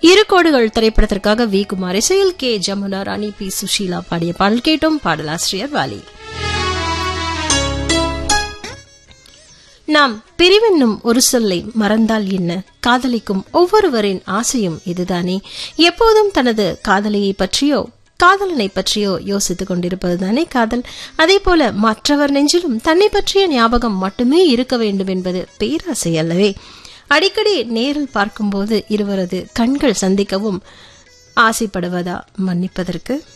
இரு கோடுகள் திரைப்படத்திற்காக வி குமார் இசையில் கே ஜமுனா ராணி பி சுஷீலா பாடிய பாடல் கேட்டோம் பாடலாசிரியர் வாலி நாம் பிரிவென்னும் ஒரு சொல்லை மறந்தால் என்ன காதலிக்கும் ஒவ்வொருவரின் ஆசையும் இதுதானே எப்போதும் தனது காதலியை பற்றியோ காதலனை பற்றியோ யோசித்துக் கொண்டிருப்பதுதானே காதல் அதே போல மற்றவர் நெஞ்சிலும் தன்னை பற்றிய ஞாபகம் மட்டுமே இருக்க வேண்டும் என்பது பேராசை அல்லவே அடிக்கடி நேரில் பார்க்கும்போது இருவரது கண்கள் சந்திக்கவும் ஆசைப்படுவதா மன்னிப்பதற்கு